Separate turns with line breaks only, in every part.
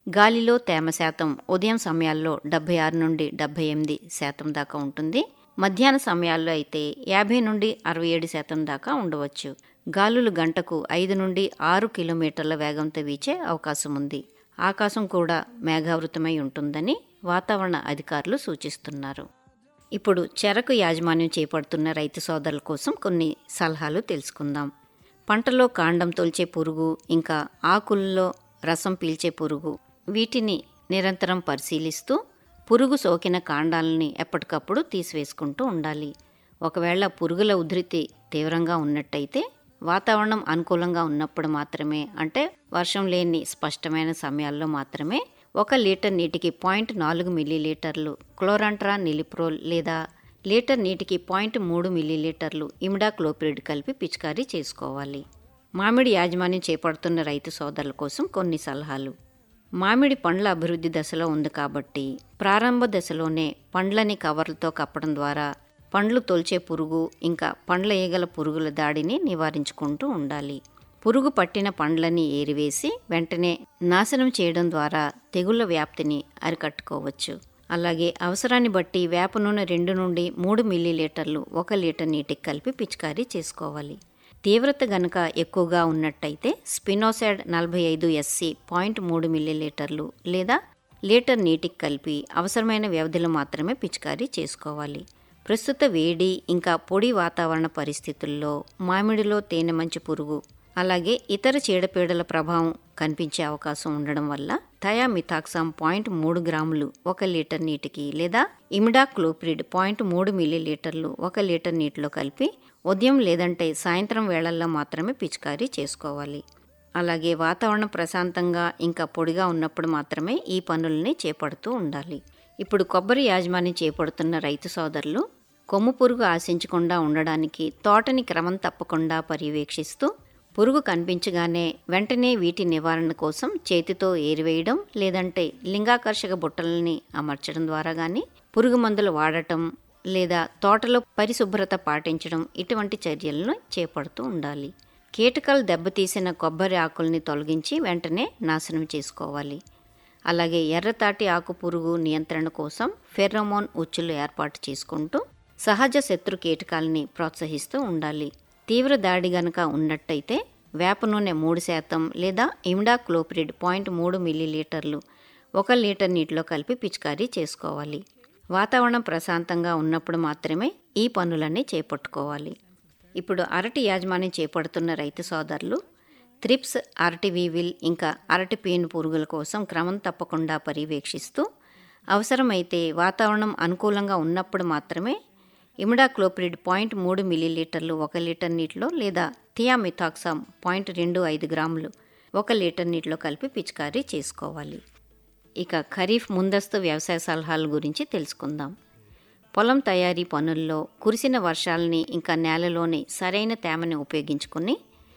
గాలిలో తేమ శాతం ఉదయం సమయాల్లో డెబ్బై ఆరు నుండి డెబ్బై ఎనిమిది శాతం దాకా ఉంటుంది మధ్యాహ్న సమయాల్లో అయితే యాభై నుండి అరవై ఏడు శాతం దాకా ఉండవచ్చు గాలులు గంటకు ఐదు నుండి ఆరు కిలోమీటర్ల వేగంతో వీచే అవకాశం ఉంది ఆకాశం కూడా మేఘావృతమై ఉంటుందని వాతావరణ అధికారులు సూచిస్తున్నారు ఇప్పుడు చెరకు యాజమాన్యం చేపడుతున్న రైతు సోదరుల కోసం కొన్ని సలహాలు తెలుసుకుందాం పంటలో కాండం తొలిచే పురుగు ఇంకా ఆకుల్లో రసం పీల్చే పురుగు వీటిని నిరంతరం పరిశీలిస్తూ పురుగు సోకిన కాండాలని ఎప్పటికప్పుడు తీసివేసుకుంటూ ఉండాలి ఒకవేళ పురుగుల ఉధృతి తీవ్రంగా ఉన్నట్టయితే వాతావరణం అనుకూలంగా ఉన్నప్పుడు మాత్రమే అంటే వర్షం లేని స్పష్టమైన సమయాల్లో మాత్రమే ఒక లీటర్ నీటికి పాయింట్ నాలుగు మిల్లీలీటర్లు క్లోరాంట్రా నిలిప్రోల్ లేదా లీటర్ నీటికి పాయింట్ మూడు మిల్లీలీటర్లు ఇమిడాక్లోపిరిడ్ కలిపి పిచికారీ చేసుకోవాలి మామిడి యాజమాన్యం చేపడుతున్న రైతు సోదరుల కోసం కొన్ని సలహాలు మామిడి పండ్ల అభివృద్ధి దశలో ఉంది కాబట్టి ప్రారంభ దశలోనే పండ్లని కవర్లతో కప్పడం ద్వారా పండ్లు తొలిచే పురుగు ఇంకా పండ్ల ఈగల పురుగుల దాడిని నివారించుకుంటూ ఉండాలి పురుగు పట్టిన పండ్లని ఏరివేసి వెంటనే నాశనం చేయడం ద్వారా తెగుళ్ల వ్యాప్తిని అరికట్టుకోవచ్చు అలాగే అవసరాన్ని బట్టి వేప నూనె రెండు నుండి మూడు మిల్లీలీటర్లు ఒక లీటర్ నీటికి కలిపి పిచికారీ చేసుకోవాలి తీవ్రత గనక ఎక్కువగా ఉన్నట్టయితే స్పినోసైడ్ నలభై ఐదు ఎస్సి పాయింట్ మూడు మిల్లీలీటర్లు లేదా లీటర్ నీటికి కలిపి అవసరమైన వ్యవధిలో మాత్రమే పిచికారీ చేసుకోవాలి ప్రస్తుత వేడి ఇంకా పొడి వాతావరణ పరిస్థితుల్లో మామిడిలో తేనె మంచి పురుగు అలాగే ఇతర చీడపీడల ప్రభావం కనిపించే అవకాశం ఉండడం వల్ల థయామిథాక్సామ్ పాయింట్ మూడు గ్రాములు ఒక లీటర్ నీటికి లేదా ఇమిడాక్లోప్రిడ్ పాయింట్ మూడు మిల్లీలీటర్లు ఒక లీటర్ నీటిలో కలిపి ఉదయం లేదంటే సాయంత్రం వేళల్లో మాత్రమే పిచికారీ చేసుకోవాలి అలాగే వాతావరణం ప్రశాంతంగా ఇంకా పొడిగా ఉన్నప్పుడు మాత్రమే ఈ పనుల్ని చేపడుతూ ఉండాలి ఇప్పుడు కొబ్బరి యాజమాన్యం చేపడుతున్న రైతు సోదరులు కొమ్ము పురుగు ఆశించకుండా ఉండడానికి తోటని క్రమం తప్పకుండా పర్యవేక్షిస్తూ పురుగు కనిపించగానే వెంటనే వీటి నివారణ కోసం చేతితో ఏరివేయడం లేదంటే లింగాకర్షక బుట్టలని అమర్చడం ద్వారా కానీ పురుగు మందులు వాడటం లేదా తోటలో పరిశుభ్రత పాటించడం ఇటువంటి చర్యలను చేపడుతూ ఉండాలి కీటకాలు దెబ్బతీసిన కొబ్బరి ఆకుల్ని తొలగించి వెంటనే నాశనం చేసుకోవాలి అలాగే ఎర్రతాటి ఆకు పురుగు నియంత్రణ కోసం ఫెర్రమోన్ ఉచ్చులు ఏర్పాటు చేసుకుంటూ సహజ శత్రు కీటకాలని ప్రోత్సహిస్తూ ఉండాలి తీవ్ర దాడి గనక ఉన్నట్టయితే వేప నూనె మూడు శాతం లేదా ఇమిడాక్లోప్రిడ్ పాయింట్ మూడు మిల్లీలీటర్లు ఒక లీటర్ నీటిలో కలిపి పిచికారీ చేసుకోవాలి వాతావరణం ప్రశాంతంగా ఉన్నప్పుడు మాత్రమే ఈ పనులన్నీ చేపట్టుకోవాలి ఇప్పుడు అరటి యాజమాన్యం చేపడుతున్న రైతు సోదరులు త్రిప్స్ అరటి వీవిల్ ఇంకా అరటి పీను పురుగుల కోసం క్రమం తప్పకుండా పర్యవేక్షిస్తూ అవసరమైతే వాతావరణం అనుకూలంగా ఉన్నప్పుడు మాత్రమే ఇమిడాక్లోప్రిడ్ పాయింట్ మూడు మిల్లీలీటర్లు ఒక లీటర్ నీటిలో లేదా థియామిథాక్సామ్ పాయింట్ రెండు ఐదు గ్రాములు ఒక లీటర్ నీటిలో కలిపి పిచికారీ చేసుకోవాలి ఇక ఖరీఫ్ ముందస్తు వ్యవసాయ సలహాల గురించి తెలుసుకుందాం పొలం తయారీ పనుల్లో కురిసిన వర్షాలని ఇంకా నేలలోని సరైన తేమని ఉపయోగించుకుని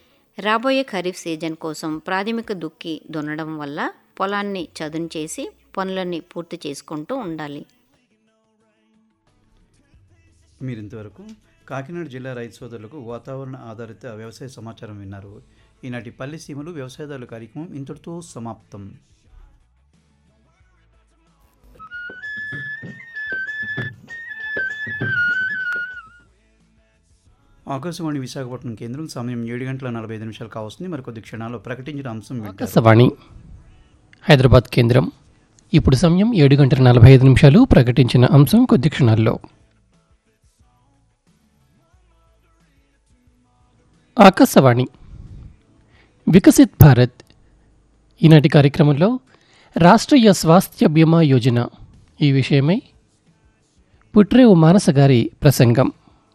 రాబోయే ఖరీఫ్ సీజన్ కోసం ప్రాథమిక దుక్కి దున్నడం వల్ల పొలాన్ని చదును చేసి పనులన్నీ పూర్తి చేసుకుంటూ ఉండాలి
మీరు ఇంతవరకు కాకినాడ జిల్లా రైతు సోదరులకు వాతావరణ ఆధారిత వ్యవసాయ సమాచారం విన్నారు ఈనాటి పల్లె సీమలు వ్యవసాయదారుల కార్యక్రమం ఇంతటితో సమాప్తం ఆకాశవాణి విశాఖపట్నం కేంద్రం సమయం ఏడు గంటల నలభై ఐదు నిమిషాలు కావస్తుంది మరికొద్ది క్షణాల్లో ప్రకటించిన అంశం వింటారు
ఆకాశవాణి హైదరాబాద్ కేంద్రం ఇప్పుడు సమయం ఏడు గంటల నలభై ఐదు నిమిషాలు ప్రకటించిన అంశం కొద్ది క్షణాల్లో ఆకాశవాణి వికసిత్ భారత్ ఈనాటి కార్యక్రమంలో రాష్ట్రీయ స్వాస్థ్య బీమా యోజన ఈ విషయమై పుట్రేవు మానస గారి ప్రసంగం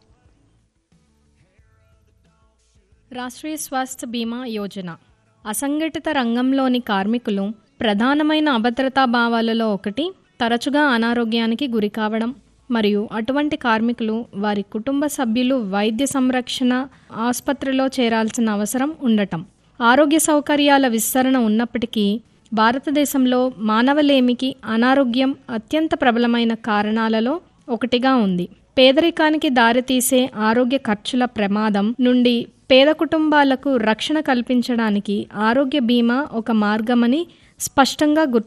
రాష్ట్రీయ స్వాస్థ్య బీమా యోజన అసంఘటిత రంగంలోని కార్మికులు ప్రధానమైన అభద్రతా భావాలలో ఒకటి తరచుగా అనారోగ్యానికి గురి కావడం మరియు అటువంటి కార్మికులు వారి కుటుంబ సభ్యులు వైద్య సంరక్షణ ఆసుపత్రిలో చేరాల్సిన అవసరం ఉండటం ఆరోగ్య సౌకర్యాల విస్తరణ ఉన్నప్పటికీ భారతదేశంలో మానవలేమికి అనారోగ్యం అత్యంత ప్రబలమైన కారణాలలో ఒకటిగా ఉంది పేదరికానికి దారితీసే ఆరోగ్య ఖర్చుల ప్రమాదం నుండి పేద కుటుంబాలకు రక్షణ కల్పించడానికి ఆరోగ్య బీమా ఒక మార్గమని స్పష్టంగా గుర్తు